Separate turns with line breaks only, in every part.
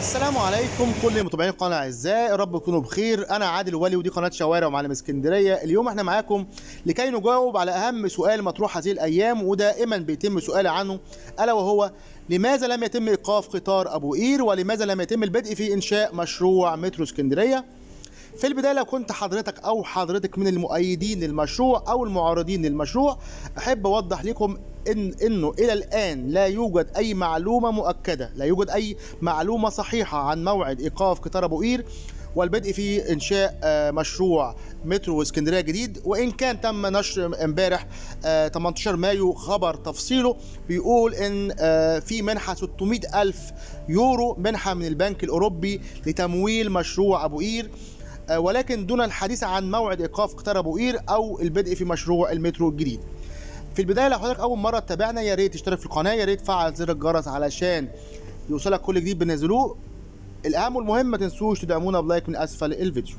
السلام عليكم كل متابعين القناه الاعزاء يا رب تكونوا بخير انا عادل ولي ودي قناه شوارع ومعلم اسكندريه اليوم احنا معاكم لكي نجاوب على اهم سؤال مطروح هذه الايام ودائما بيتم سؤال عنه الا وهو لماذا لم يتم ايقاف قطار ابو قير ولماذا لم يتم البدء في انشاء مشروع مترو اسكندريه في البدايه لو كنت حضرتك او حضرتك من المؤيدين للمشروع او المعارضين للمشروع احب اوضح لكم ان انه الى الان لا يوجد اي معلومه مؤكده لا يوجد اي معلومه صحيحه عن موعد ايقاف قطار ابو قير والبدء في انشاء آه، مشروع مترو اسكندريه جديد وان كان تم نشر امبارح آه، 18 مايو خبر تفصيله بيقول ان آه، في منحه 600 الف يورو منحه من البنك الاوروبي لتمويل مشروع ابو قير آه، ولكن دون الحديث عن موعد ايقاف قطار ابو قير او البدء في مشروع المترو الجديد في البدايه لو حضرتك اول مره تتابعنا يا ريت تشترك في القناه يا ريت تفعل زر الجرس علشان يوصلك كل جديد بنزلوه الاهم والمهم ما تنسوش تدعمونا بلايك من اسفل الفيديو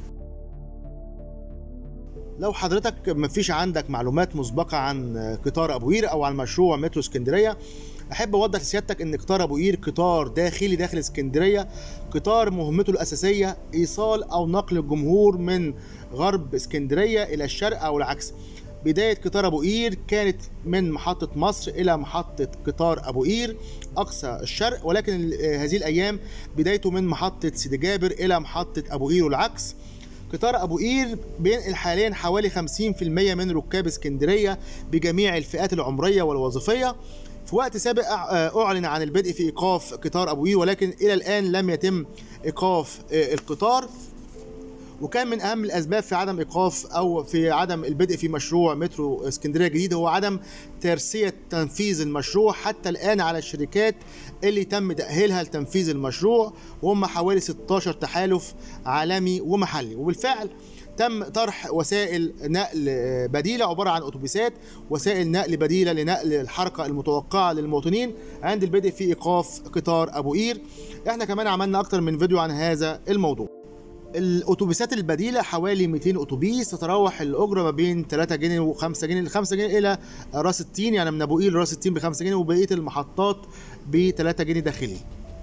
لو حضرتك مفيش عندك معلومات مسبقه عن قطار ابو قير او عن مشروع مترو اسكندريه احب اوضح لسيادتك ان قطار ابو قير قطار داخلي داخل اسكندريه قطار مهمته الاساسيه ايصال او نقل الجمهور من غرب اسكندريه الى الشرق او العكس بداية قطار أبو قير كانت من محطة مصر إلى محطة قطار أبو قير أقصى الشرق ولكن ال- هذه الأيام بدايته من محطة سيدي جابر إلى محطة أبو قير والعكس قطار أبو قير بينقل حاليا حوالي 50% من ركاب اسكندرية بجميع الفئات العمرية والوظيفية في وقت سابق أع- أعلن عن البدء في إيقاف قطار أبو قير ولكن إلى الآن لم يتم إيقاف آه، القطار وكان من اهم الاسباب في عدم ايقاف او في عدم البدء في مشروع مترو اسكندريه الجديد هو عدم ترسيه تنفيذ المشروع حتى الان على الشركات اللي تم تاهيلها لتنفيذ المشروع وهم حوالي 16 تحالف عالمي ومحلي وبالفعل تم طرح وسائل نقل آه، بديله عباره عن اتوبيسات وسائل نقل بديله لنقل الحركه المتوقعه للمواطنين عند البدء في ايقاف قطار ابو قير احنا كمان عملنا اكتر من فيديو عن هذا الموضوع الاتوبيسات البديله حوالي 200 اتوبيس تتراوح الاجره ما بين 3 جنيه و5 جنيه ل 5 جنيه الى راس التين يعني من ابو قير لراس التين ب 5 جنيه وبقيه المحطات ب 3 جنيه داخلي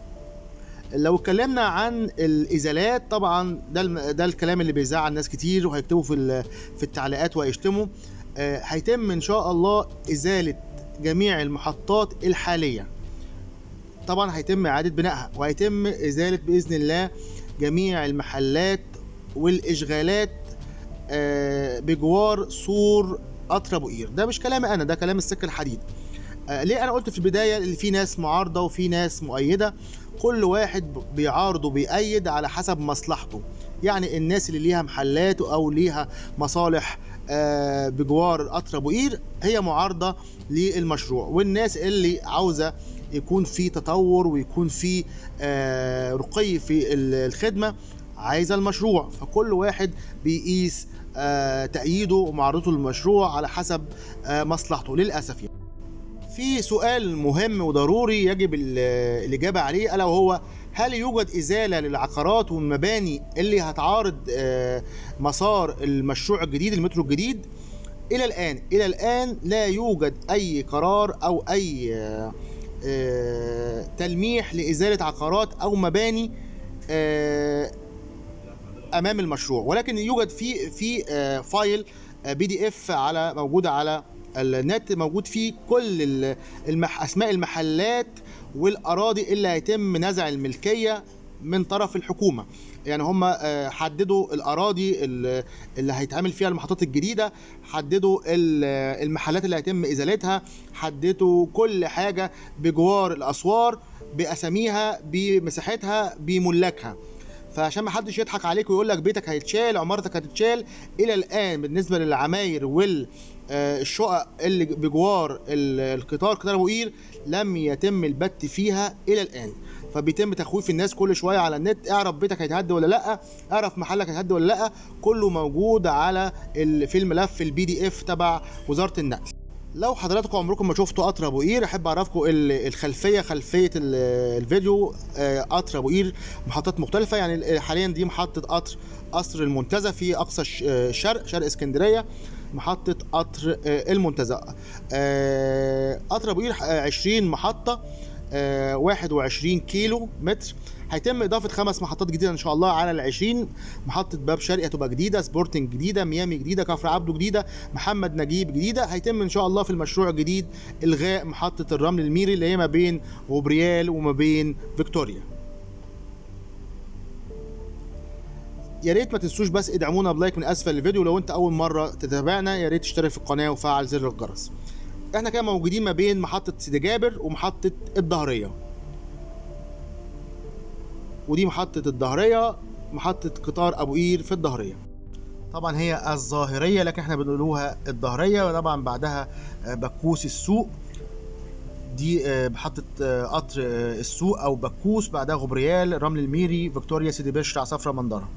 لو اتكلمنا عن الازالات طبعا ده الم- ده الكلام اللي بيزعل ناس كتير وهيكتبوا في ال- في التعليقات وهيشتموا آه، هيتم ان شاء الله ازاله جميع المحطات الحاليه طبعا هيتم اعاده بنائها وهيتم ازاله باذن الله جميع المحلات والاشغالات آه، بجوار سور قطر ابو قير ده مش كلامي انا ده كلام السكه الحديد آه، ليه انا قلت في البدايه ان في ناس معارضه وفي ناس مؤيده كل واحد بيعارض وبيأيد على حسب مصلحته يعني الناس اللي ليها محلات او ليها مصالح آه، بجوار قطر ابو قير هي معارضه للمشروع والناس اللي عاوزه يكون في تطور ويكون في آه، رقي في ال- الخدمه عايزه المشروع فكل واحد بيقيس آه، تأييده ومعارضته للمشروع على حسب آه، مصلحته للأسف يعني. في سؤال مهم وضروري يجب ال- الإجابة عليه ألا وهو هل يوجد إزالة للعقارات والمباني اللي هتعارض آه، مسار المشروع الجديد المترو الجديد إلى الآن إلى الآن لا يوجد أي قرار أو أي آه، آه، تلميح لإزالة عقارات أو مباني آه، امام المشروع ولكن يوجد في في آه، فايل بي دي اف على موجوده على النت موجود فيه كل ال- المح اسماء المحلات والاراضي اللي هيتم نزع الملكيه من طرف الحكومه يعني هم آه، حددوا الاراضي ال- اللي هيتعمل فيها المحطات الجديده حددوا ال- المحلات اللي هيتم ازالتها حددوا كل حاجه بجوار الاسوار باساميها بمساحتها بملاكها فعشان ما حدش يضحك عليك ويقول لك بيتك هيتشال عمارتك هتتشال الى الان بالنسبه للعماير وال آه، الشقق اللي بجوار ال- القطار قطار ابو قير لم يتم البت فيها الى الان فبيتم تخويف الناس كل شويه على النت اعرف بيتك هيتهد ولا لا اعرف محلك هيتهد ولا لا كله موجود على ال- في الملف البي دي اف تبع وزاره النقل لو حضراتكم عمركم ما شفتوا قطر ابو قير احب اعرفكم ال- الخلفيه خلفيه ال- الفيديو آه، قطر ابو قير محطات مختلفه يعني حاليا دي محطه قطر قصر المنتزه في اقصى الش- آه، الشرق شرق اسكندريه محطه قطر آه، المنتزه آه، قطر ابو قير آه، 20 محطه آه 21 كيلو متر هيتم اضافه خمس محطات جديده ان شاء الله على ال 20 محطه باب شرقي هتبقى جديده سبورتنج جديده ميامي جديده كفر عبده جديده محمد نجيب جديده هيتم ان شاء الله في المشروع الجديد الغاء محطه الرمل الميري اللي هي ما بين غبريال وما بين فيكتوريا يا ريت ما تنسوش بس ادعمونا بلايك من اسفل الفيديو لو انت اول مره تتابعنا يا ريت تشترك في القناه وفعل زر الجرس احنا كده موجودين ما بين محطه سيدي جابر ومحطه الدهريه ودي محطه الدهريه محطه قطار ابو قير في الدهريه طبعا هي الظاهريه لكن احنا بنقولوها الدهريه وطبعا بعدها بكوس السوق دي محطة قطر السوق أو بكوس بعدها غبريال رمل الميري فيكتوريا سيدي بشر عصافرة منظرة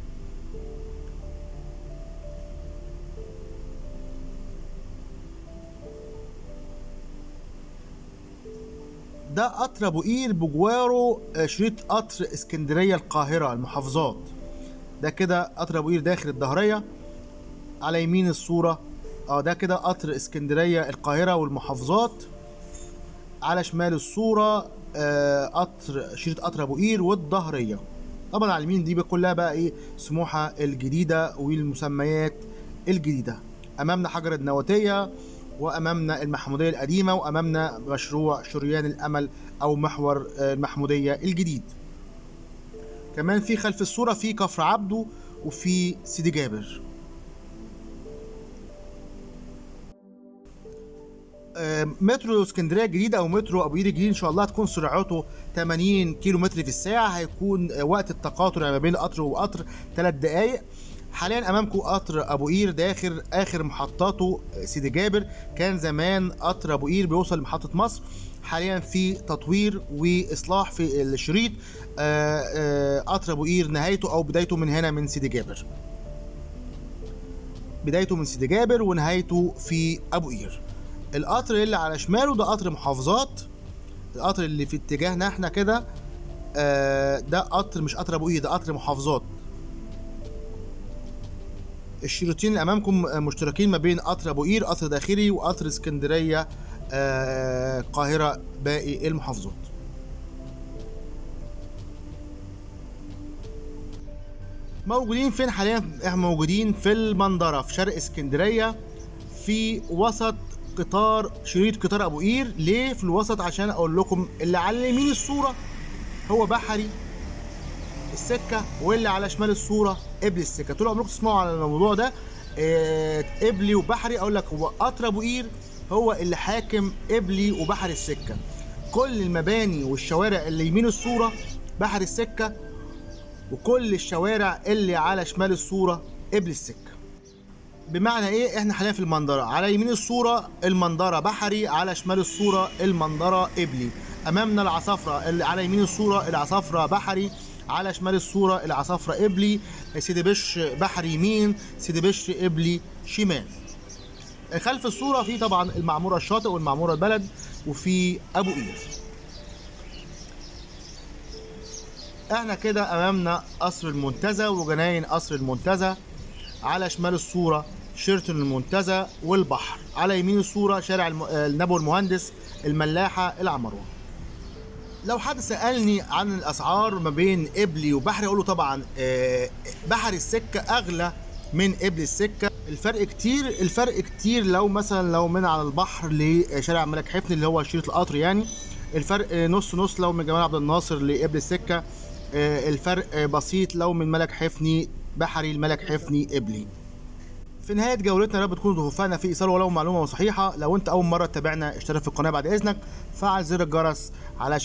ده قطر ابو قير بجواره شريط قطر اسكندريه القاهره المحافظات ده كده قطر ابو قير داخل الدهريه على يمين الصوره اه ده كده قطر اسكندريه القاهره والمحافظات على شمال الصوره آه قطر شريط قطر ابو قير والدهريه طبعا على اليمين دي كلها بقى ايه سموحه الجديده والمسميات الجديده امامنا حجر النواتيه وامامنا المحموديه القديمه وامامنا مشروع شريان الامل او محور المحموديه الجديد كمان في خلف الصوره في كفر عبده وفي سيدي جابر مترو اسكندريه الجديد او مترو ابو قير الجديد ان شاء الله هتكون سرعته 80 كيلو متر في الساعه هيكون وقت التقاطر ما بين قطر وقطر 3 دقائق حاليا امامكم قطر ابو قير داخل اخر محطاته سيدي جابر كان زمان قطر ابو قير بيوصل لمحطه مصر حاليا في تطوير واصلاح في الشريط قطر ابو قير نهايته او بدايته من هنا من سيدي جابر بدايته من سيدي جابر ونهايته في ابو قير القطر اللي على شماله ده قطر محافظات القطر اللي في اتجاهنا احنا كده ده قطر مش قطر ابو قير ده قطر محافظات الشريطين اللي امامكم مشتركين ما بين قطر ابو قير قطر داخلي وقطر اسكندريه القاهره باقي المحافظات موجودين فين حاليا احنا موجودين في المنظره في شرق اسكندريه في وسط قطار شريط قطار ابو قير ليه في الوسط عشان اقول لكم اللي على يمين الصوره هو بحري السكه واللي على شمال الصوره قبل السكه طول عمركم تسمعوا على الموضوع ده قبلي وبحري اقول لك هو قطر ابو قير هو اللي حاكم قبلي وبحر السكه كل المباني والشوارع اللي يمين الصوره بحر السكه وكل الشوارع اللي على شمال الصوره قبل السكه بمعنى ايه احنا حاليا في المنظره على يمين الصوره المنظره بحري على شمال الصوره المنظره قبلي امامنا العصافره اللي على يمين الصوره العصافره بحري على شمال الصورة العصافرة قبلي سيدي بش بحر يمين سيدي بش قبلي شمال خلف الصورة في طبعا المعمورة الشاطئ والمعمورة البلد وفي أبو قير احنا كده أمامنا قصر المنتزه وجناين قصر المنتزه على شمال الصورة شيرتون المنتزه والبحر على يمين الصورة شارع النبو المهندس الملاحة العمروة لو حد سالني عن الاسعار ما بين قبلي وبحري اقول له طبعا بحر السكه اغلى من قبل السكه الفرق كتير الفرق كتير لو مثلا لو من على البحر لشارع الملك حفني اللي هو شريط القطر يعني الفرق نص نص لو من جمال عبد الناصر لقبل السكه الفرق بسيط لو من ملك حفني بحري الملك حفني قبلي في نهايه جولتنا يا رب تكونوا توفقنا في ايصال ولو معلومه صحيحه لو انت اول مره تتابعنا اشترك في القناه بعد اذنك فعل زر الجرس على